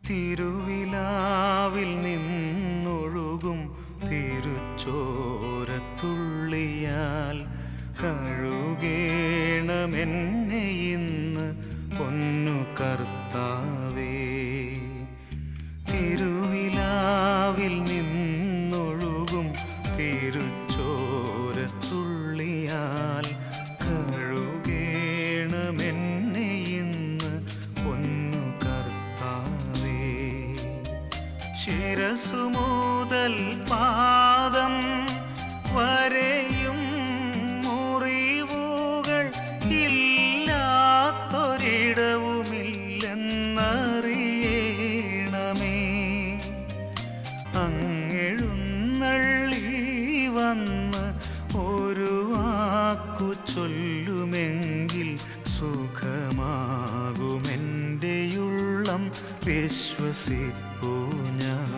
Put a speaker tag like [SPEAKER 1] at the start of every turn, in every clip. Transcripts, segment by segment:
[SPEAKER 1] തിരുവിലാവിൽ നിന്നൊഴുകും തിരുച്ചോരത്തുള്ളിയാൽ കഴുകേണമെന്നെ ഇന്ന് പൊന്നു കർത്താവേ തിരുവിലാവിൽ നിന്നൊഴുകും തിരുച്ചോരത്തുള്ളിയാൽ കഴുകേണമെന്നെ ഇന്ന് പൊന്നു കർത്താവേ ശിരസു മുതൽ പാദം വരെയും മുറിവുകൾ ഇല്ലാത്തൊരിടവുമില്ലെന്നറിയണമേ അങ്ങെഴുന്നള്ളി വന്ന് ഒരു വാക്കു ചൊല്ലുമെങ്കിൽ സുഖമാകുമെൻ്റെയുള്ളം വിശ്വസിപ്പൂ ഞാൻ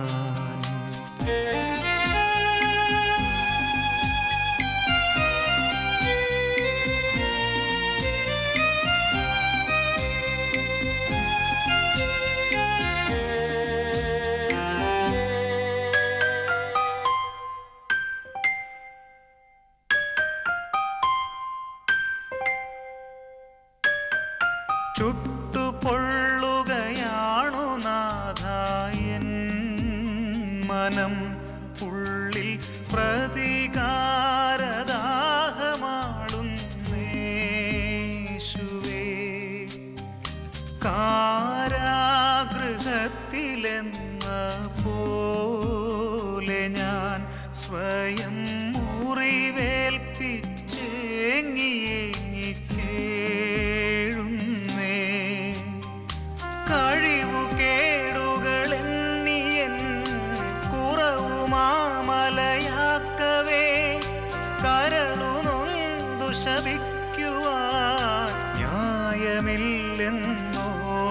[SPEAKER 1] ചുട്ടുപൊള്ളുകയാണു നാഥായൻ മനം ഉള്ളിൽ പ്രതികാരദാഹമാളുന്നേശുവേ കാരാഗൃഹത്തിലെന്ന പോലെ ഞാൻ സ്വയം മുറിവേൽപ്പിച്ചേങ്ങിയേങ്ങി കേഴുന്നേ കഴിവു കേടുകളെണ്ണിയൻ കുറവുമാമലയാക്കവേ കരളു നൊന്തു ശപിക്കുവാൻ ന്യായമില്ലെന്നോ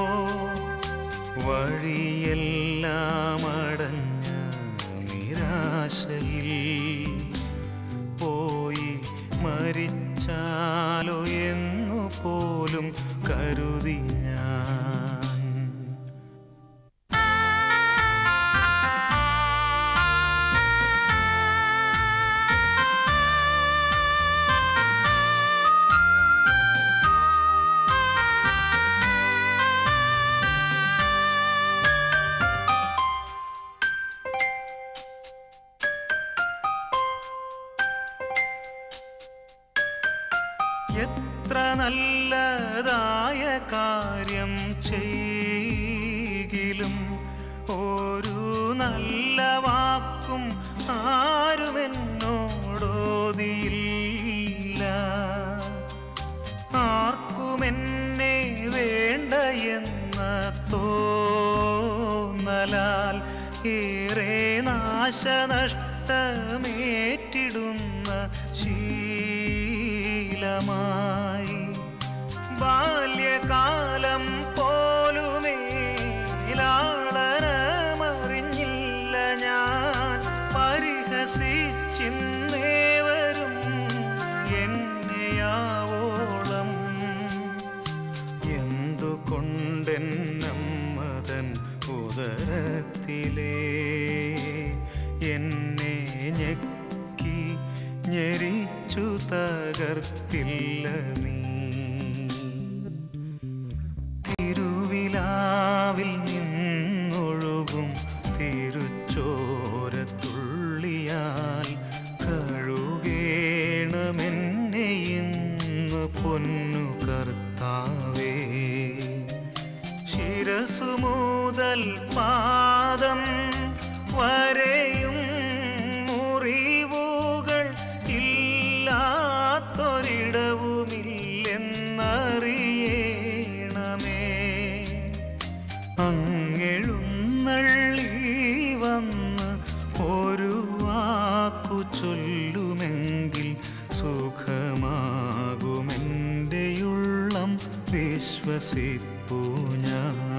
[SPEAKER 1] വഴിയെല്ലാം അടഞ്ഞ നിരാശയിൽ പോയി മരിച്ചാലോ എന്നു പോലും കരുതി ഞാൻ എത്ര നല്ലതായ കാര്യം ചെയ്കിലും ഒരു നല്ല വാക്കും ആരുമെന്നോടോതിയില്ല ആർക്കുമെന്നെ വേണ്ട എന്ന തോന്നലാൽ ഏറെ നാശനഷ്ടമേറ്റിടുന്ന ശീലമായി ബാല്യകാലം പോലുമേ ലാളനമറിഞ്ഞില്ല ഞാൻ പരിഹസിച്ചിന്നേവരും എന്നെയാവോളം എന്തുകൊണ്ടെന്നമ്മതൻ ഉദരത്തിലേ എന്നെ ഞെക്കി ഞെരിച്ചു തകർത്തില്ല നീ തിരുവിലാവിൽ നിന്നൊഴുകും തിരുച്ചോരത്തുള്ളിയാൽ കഴുകേണമെന്നെ ഇന്ന് പൊന്നു കർത്താവേ ശിരസു മുതൽ പാദം വരെയും മുറിവുകൾ ഇല്ലാത്തൊരിടവുമില്ലെന്നറിയണമേ അങ്ങെഴുന്നള്ളി വന്ന് ഒരു വാക്കു ചൊല്ലുമെങ്കിൽ സുഖമാകുമെൻ്റെയുള്ളം വിശ്വസിപ്പൂ ഞാൻ